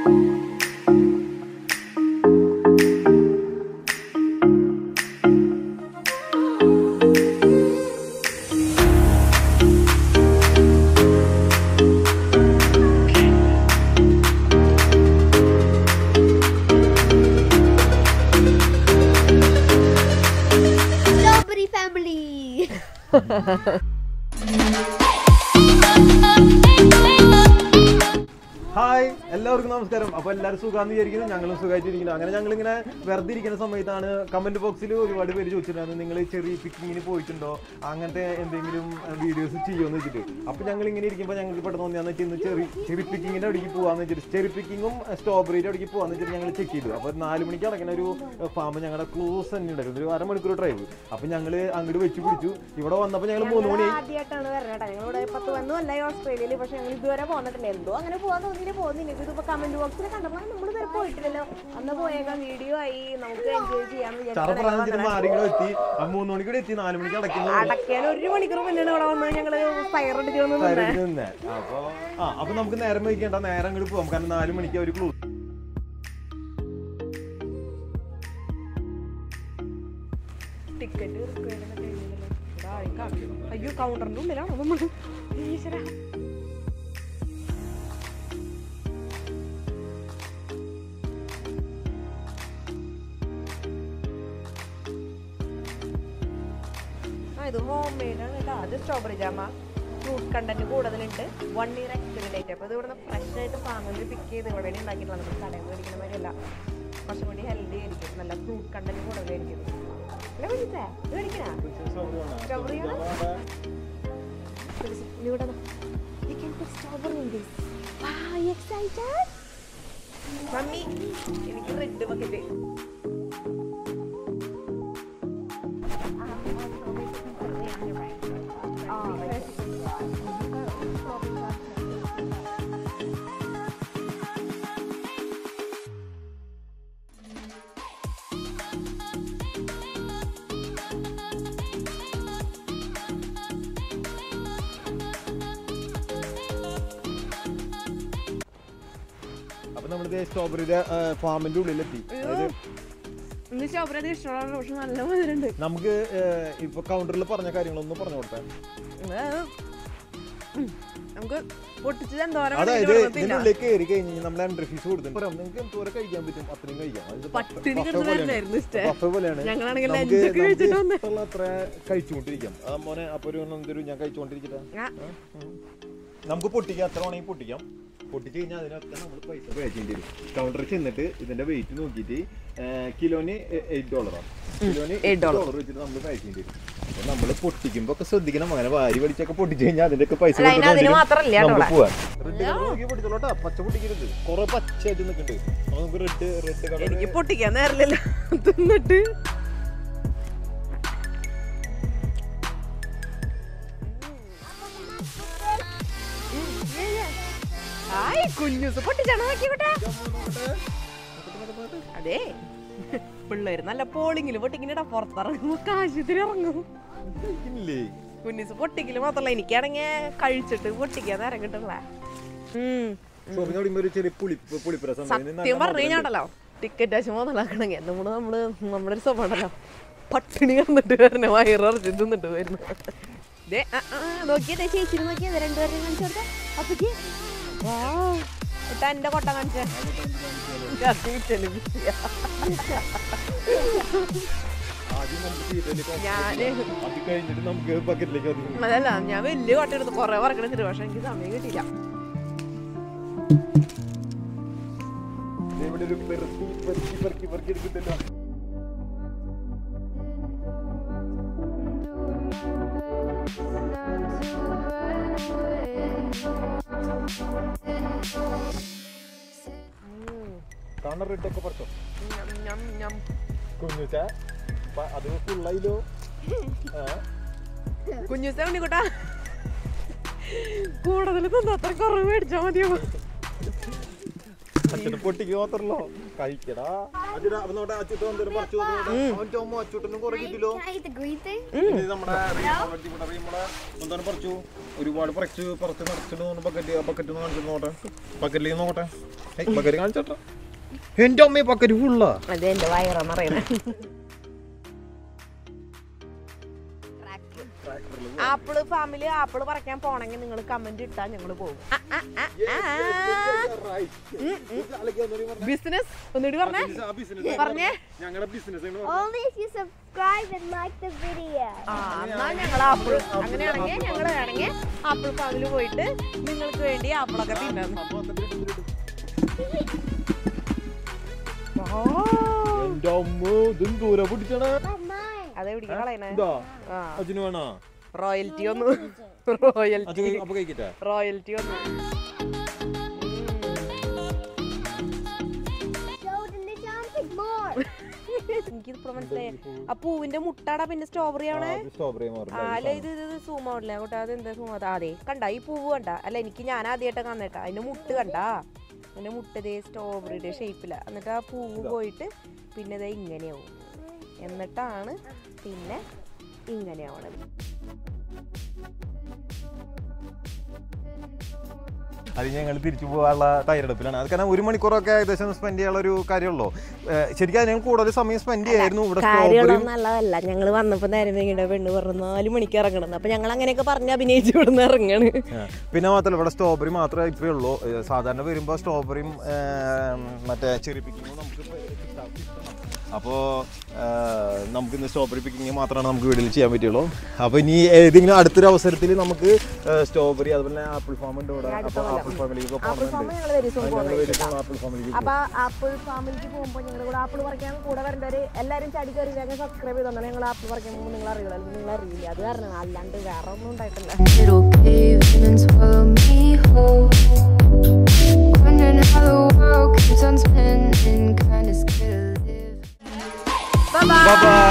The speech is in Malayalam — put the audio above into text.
Strawberry family. ഹായ് എല്ലാവർക്കും നമസ്കാരം അപ്പൊ എല്ലാവരും സുഖാന്ന് വിചാരിക്കുന്നു ഞങ്ങളും സുഖമായിട്ടിരിക്കുന്നു അങ്ങനെ ഞങ്ങൾ ഇങ്ങനെ വെറുതെ ഇരിക്കുന്ന സമയത്താണ് കമന്റ് ബോക്സിൽ ഒരുപാട് പേര് ചോദിച്ചിട്ടുണ്ടായിരുന്നു നിങ്ങൾ ചെറിയ പിക്നിക്കിന് പോയിട്ടുണ്ടോ അങ്ങനത്തെ എന്തെങ്കിലും വീഡിയോസ് ചെയ്യുമെന്ന് വെച്ചിട്ട് അപ്പൊ ഞങ്ങൾ ഇങ്ങനെ ഇരിക്കുമ്പോൾ ഞങ്ങൾക്ക് പെട്ടെന്ന് തോന്നിയാന്ന് വെച്ചാൽ ഇന്ന് ചെറി ചെറി പിക്കിങ്ങിന്റെ അവിടേക്ക് പോകാന്ന് വെച്ചിട്ട് ചെറി പിക്കിങ്ങും സ്ട്രോബെറിയുടെ അവിടേക്ക് പോകാന്ന് വെച്ചിട്ട് ഞങ്ങൾ ചെക്ക് ചെയ്തു അപ്പൊ നാല് മണിക്ക് അടക്കുന്ന ഒരു ഫാം ഞങ്ങളുടെ ക്ലോസ് തന്നെ ഉണ്ടായിരുന്നു ഒരു അരമണിക്കൂർ ഡ്രൈവ് അപ്പൊ ഞങ്ങൾ അങ്ങോട്ട് വെച്ച് പിടിച്ചു ഇവിടെ വന്നപ്പോൾ ഞങ്ങൾ മൂന്ന് മണി ആദ്യമായിട്ടാണ് വരണേട്ടാ ഞങ്ങൾ ഇവിടെ പത്ത് വന്നു അല്ല ഓസ്ട്രേലിയയിൽ പക്ഷെ ഞങ്ങൾ ഇതുവരെ പോന്നിട്ടില്ല എന്തോ അങ്ങനെ പോകാൻ തോന്നിയിട്ട് പോകുന്നില്ല ഇതിപ്പോ കമന്റ് ബോക്സിൽ കണ്ടപ്പോൾ നമ്മൾ ഇതുവരെ പോയിട്ടില്ലല്ലോ അന്ന് പോയേക്കാം വീഡിയോ ആയി നമുക്ക് എൻജോയ് ചെയ്യാന്ന് ചറ വിചാരിച്ചു പ്രാഞ്ചിന് മാറികൾ എത്തി ആ മൂന്ന് മണിക്കൂടെ എത്തി നാല് മണിക്ക് അടയ്ക്കുന്നു അടയ്ക്കാൻ ഒരു മണിക്കൂർ മുന്നാണ് ഇവിടെ വന്നത് ഞങ്ങള് ഫയർ അടിച്ചു വന്നത് തരരുത് നിന്നെ. അപ്പൊ ആ അപ്പൊ നമുക്ക് നേരം വൈകിക്കേണ്ട നേരം അങ്ങോട്ട് പോവാം കാരണം നാല് മണിക്ക് ഒരു ക്ലൂ ടിക്കറ്റ് അയ്യോ കൗണ്ടറിന്റെ ഉള്ളിലാണോ നമ്മള് ഈശ്വരാ ആ ഇത് ഹോം മെയ്ഡ് ആണ് കേട്ടോ അത് സ്ട്രോബെറി ജാമ ഫ്രൂട്ട് കണ്ടന്റ് കൂടുതലുണ്ട് വൺ ഇയർ എക്സ്പയറി ഡേറ്റ് അപ്പോൾ ഇത് ഇവിടുന്ന് ഫ്രഷ് ആയിട്ട് ഫാമിൽ പിക്ക് ചെയ്ത് ഇവിടെ ഉണ്ടാക്കിയിട്ടുള്ള നമ്മൾ കടയിൽ നിന്ന് മേടിക്കുന്ന മാതിരിയല്ല കുറച്ചും കൂടി ഹെൽത്തി ആയിരിക്കും നല്ല ഫ്രൂട്ട് കണ്ടന്റ് കൂടുതലായിരിക്കും അല്ലേ മേടിച്ചേ ഇത് മേടിക്കണ സ്ട്രോബെറി ഇവിടെ You can put strawberry in this. Wow, you excited? Mummy എനിക്ക് റെഡ് ബക്കറ്റ് അപ്പൊ നമ്മളിത് സ്ട്രോബെറിയുടെ ഫാമിന്റെ ഉള്ളിലെത്തി അതായത് ഇന്ന് സ്ട്രോബെറി അത് ഇഷ്ടമാണ് പക്ഷെ നല്ല മധുരമുണ്ട് നമുക്ക് ഏഹ്, ഇപ്പൊ കൗണ്ടറിൽ പറഞ്ഞ കാര്യങ്ങളൊന്നും പറഞ്ഞു കൊടുത്തേ നമുക്ക് പൊട്ടിച്ചത് എന്തോരം അതായത് വേണമെങ്കിലും ഇതിന്റെ തിന്നാം. ഉള്ളിൽ കയറി കഴിഞ്ഞ് നമ്മൾ എൻട്രി ഫീസ് കൊടുത്തിട്ടുണ്ട് നിങ്ങൾക്ക് എന്തോരം കഴിക്കാൻ പറ്റും അത്രയും കഴിക്കാം അത് പട്ടിണി buffet കിടന്ന് പോലെയാണ്. തരുന്നായിരുന്നു ഇഷ്ടം. buffet പോലെയാണ് ഞങ്ങളാണെങ്കിൽ നമുക്ക് ലഞ്ചൊക്കെ നമുക്ക് കഴിച്ചിട്ട് വന്നേ. ഇഷ്ടമുള്ള അത്ര കഴിച്ചുകൊണ്ടിരിക്കാം ആ മോനെ അപ്പൊ ഒരു എന്തൊരു ഞാൻ കഴിച്ചുകൊണ്ടിരിക്കട്ടെ ആ, നമുക്ക് പൊട്ടിക്കാം എത്ര വേണമെങ്കിൽ പൊട്ടിക്കാം പൊട്ടിച്ച് കഴിഞ്ഞാൽ അതിനൊക്കെ നമ്മൾ പൈസ പേ ചെയ്യേണ്ടി വരും കൗണ്ടറിൽ ചെന്നിട്ട് ഇതിന്റെ വെയിറ്റ് നോക്കിയിട്ട് കിലോന് എയ്റ്റ് ഡോളറാണ് കിലോന് എയ്റ്റ് ഡോളർ വെച്ചിട്ട് നമ്മൾ പേ ചെയ്യേണ്ടി വരും അപ്പൊ നമ്മൾ പൊട്ടിക്കുമ്പോ ഒക്കെ ശ്രദ്ധിക്കണം അങ്ങനെ വാരി വലിച്ചൊക്കെ പൊട്ടിച്ച് കഴിഞ്ഞാൽ അതിന്റെ ഒക്കെ പൈസ അല്ല, അതിന് കൊടുത്തിട്ട് അതിന് വേണ്ടി മാത്രമല്ല കേട്ടോ നമുക്ക് ഇവിടെ. പോവാൻ റെഡ് കളർ നോക്കി പൊട്ടിച്ചോളട്ടാ പച്ച പൊട്ടിക്കരുത് കുറെ പച്ചയായിട്ട് നിൽക്കുന്നുണ്ട് അപ്പൊ നമുക്ക് റെഡ് റെഡ് കളർ എനിക്ക് പൊട്ടിക്കാൻ നേരില്ലല്ലോ തിന്നിട്ട് ആയ് കുഞ്ഞുസ് പൊട്ടിച്ചാണ് നോക്കിയോട്ടെ അതെ പിള്ളേര് നല്ല പോളിങ്ങില് പൊട്ടിക്കിനിടാ പുറത്തിറങ്ങുമ്പോ കാശത്തിന് ഇറങ്ങും ഇല്ലേ കുഞ്ഞുസ് പൊട്ടിക്കല് മാത്രല്ല എനിക്കാണെങ്കിൽ കഴിച്ചിട്ട് പൊട്ടിക്കാൻ നേരം കിട്ടില്ല ഷോപ്പിംഗ് പറയുമ്പോ ഒരു ചെറിയ പുളിപ്പ് പുളിപ്പുരസം സത്യം പറഞ്ഞു കഴിഞ്ഞാണ്ടല്ലോ ടിക്കറ്റ് ആശം മുതലാക്കണമെങ്കിൽ നമ്മള് നമ്മള് നമ്മുടെ ഒരു സ്വഭാവമല്ലോ പട്ടിണി കിടന്നിട്ട് വരണ വയറിറച്ചി തിന്നിട്ട് വരുന്നു ദേ, ആ, ആ, നോക്കിയതേ ചേച്ചി നോക്കിയത് രണ്ടുപേരും കാണിച്ചു കൊടുത്തേ അപ്പക്ക് ഇട്ട എന്റെ കൊട്ട കാണിച്ചേ അത് കിട്ടല് ബിസിയാ. ആദ്യം നമുക്ക് സീറ്റിലേക്ക് ഞാന് അത് കഴിഞ്ഞിട്ട് നമുക്ക് ബക്കറ്റിലേക്ക് ഒതുങ്ങി അതല്ല ഞാൻ വലിയ കൊട്ട എടുത്ത് കൊറേ വറക്കണിച്ചിട്ട് പക്ഷെ എനിക്ക് സമയം കിട്ടിയില്ല ഇവിടെ ഒരു പെറുക്കി പെറുക്കി പെറുക്കി പെറുക്കി എടുക്കത്തില്ല കാണ റെഡൊക്കെ പറിച്ചോ ഞം, ഞം, ഞം. കുഞ്ഞുച്ച അത് ഫുള്ളായില്ലോ കുഞ്ഞുസ ഉണ്ണിക്കുട്ടാ കൂടുതൽ തിന്നു അത്ര കുറവ് മേടിച്ചാ മതിയോ അച്ഛന് പൊട്ടിക്ക് മാത്രല്ലോ കഴിക്കടാ അച്ഛനാ അപ്പൊ നോട്ടെ അച്ഛൻ എന്തോരം പറിച്ചു നോക്ക് നോട്ടെ. അവൻ ചുമ അച്ചൂട്ടനും കുറെ കിട്ടില്ലോ Can I eat the green thing? ഇത് നമ്മുടെ റീമോടെ ഇവിടെ റീമോടെ എന്തോരം പറിച്ചു ഒരുപാട് പറിച്ചു പറിച്ച് നിറച്ചിട്ട് ബക്കറ്റ് ബക്കറ്റ് ഒന്ന് കാണിച്ചിട്ട് നോട്ടെ ബക്കറ്റിലേക്ക് നോക്കട്ടെ ബക്കറ്റ് കാണിച്ചോട്ടെ എന്റെ അമ്മയെ ബക്കറ്റ് ഫുള്ളാ അത് എന്റെ വയറെന്ന് പറയണേ ആപ്പിള് ഫാമില് ആപ്പിള് പറിക്കാൻ പോണെങ്കിൽ നിങ്ങൾ കമന്റ് ഇട്ടാ ഞങ്ങൾ പോകും ബിസിനസ് ഒന്നുകൂടി പറഞ്ഞേ പറഞ്ഞേ ഞങ്ങളുടെ business Only if you subscribe and like the video. ആ എന്നാ ഞങ്ങൾ ആപ്പിൾ അങ്ങനെയാണെങ്കിൽ ഞങ്ങൾ വേണമെങ്കിൽ ആപ്പിൾ ഫാമില് പോയിട്ട് നിങ്ങൾക്ക് വേണ്ടി ആപ്പിളൊക്കെ തിന്നാന്ന് എന്റെ അമ്മ ഇതും ദൂരെ പിടിച്ചണേ mine. അതെ പിടിക്കാൻ കളയണേ ഇതാ ആ അച്ഛന് വേണോ റോയൽറ്റി ഒന്ന് റോയൽറ്റി അച്ഛൻ അപ്പൊ കഴിക്കട്ടെ റോയൽറ്റി ഒന്ന് Show the Nick more. എനിക്കിതിപ്പോ മനസ്സിലായി ആ പൂവിന്റെ മുട്ടാടാ പിന്നെ സ്ട്രോബെറി ആവണേ സ്ട്രോബെറി ആ, അല്ല ഇത് ഇത് സൂം ആവില്ല കേട്ടോ അത് എന്താ സൂം അത് അതെ കണ്ട ഈ പൂവ് കണ്ട അല്ല എനിക്ക് ഞാൻ ആദ്യമായിട്ട് കാണേട്ടാ അതിന്റെ മുട്ട് കണ്ട അതിന്റെ മുട്ട് ഇതേ സ്ട്രോബെറിയുടെ ഷേപ്പില എന്നിട്ട് ആ പൂവ് പോയിട്ട് പിന്നെ ഇതേ ഇങ്ങനെയാവും എന്നിട്ടാണ് പിന്നെ ഇങ്ങനെയാവണത് അത് ഞങ്ങൾ തിരിച്ചു പോകാനുള്ള തയ്യാറെടുപ്പിലാണ് അത് കാരണം ഒരു മണിക്കൂറൊക്കെ ഏകദേശം സ്പെൻഡ് ചെയ്യാനുള്ള ഒരു കാര്യമുള്ളൂ ഏഹ് ശരിക്കും അതിന് കൂടുതൽ സമയം സ്പെൻഡ് ചെയ്യായിരുന്നു ഇവിടെ സ്ട്രോബെറിയും കാര്യമുള്ള നല്ലതല്ല ഞങ്ങൾ വന്നപ്പോ നേരം വൈകിട്ട് പെണ്ണ് പറഞ്ഞു നാല് മണിക്ക് ഇറങ്ങണം അപ്പൊ ഞങ്ങൾ അങ്ങനെയൊക്കെ പറഞ്ഞ് അഭിനയിച്ച് ഇവിടെ നിന്ന് ഇറങ്ങാണ് ആ. പിന്നെ മാത്രമല്ല ഇവിടെ സ്ട്രോബെറി മാത്രമേ ഇത്രയേ ഉള്ളൂ ഏ, സാധാരണ വരുമ്പോൾ സ്ട്രോബെറിയും മറ്റേ ചെറി പിക്കിങ്ങും നമുക്ക് കിട്ടാം അപ്പോൾ നമുക്ക് ഇന്ന് സ്ട്രോബെറി പിക്കിങ് മാത്രമാണ് നമുക്ക് വീട്ടിൽ ചെയ്യാൻ പറ്റുള്ളൂ അപ്പോൾ ഇനി ഏതെങ്കിലും അടുത്തൊരു അവസരത്തിൽ നമുക്ക് സ്ട്രോബെറി അതുപോലെ ആപ്പിൾ ഫാം ഉണ്ട് ഇവിടെ അപ്പോൾ ആപ്പിൾ ഫാമിലേക്ക് ആപ്പിൾ ഫാം ഞങ്ങൾ ദിവസം പോകുന്നത് ആപ്പിൾ ഫാമിലേക്ക് അപ്പൊ ആപ്പിൾ ഫാമിലേക്ക് പോകുമ്പോൾ ഞങ്ങൾ കൂടെ ആപ്പിൾ പറിക്കാൻ കൂടെ വരേണ്ടവര് എല്ലാവരും ചടി കയറി ഞങ്ങൾ സബ്സ്ക്രൈബ് ചെയ്തോന്നാണ് ഞങ്ങൾ ആപ്പിൾ പറിക്കാൻ പോകുമ്പോൾ നിങ്ങൾ അറിയില്ല അല്ലെങ്കിൽ നിങ്ങൾ അറിയില്ല അത് കാരണം അല്ലാണ്ട് വേറെ ഒന്നും ഉണ്ടായിട്ടില്ല It'll cave in and swallow me whole. Wondering how the world keeps on spinning, kinda scared to live. Bye bye. Bye bye.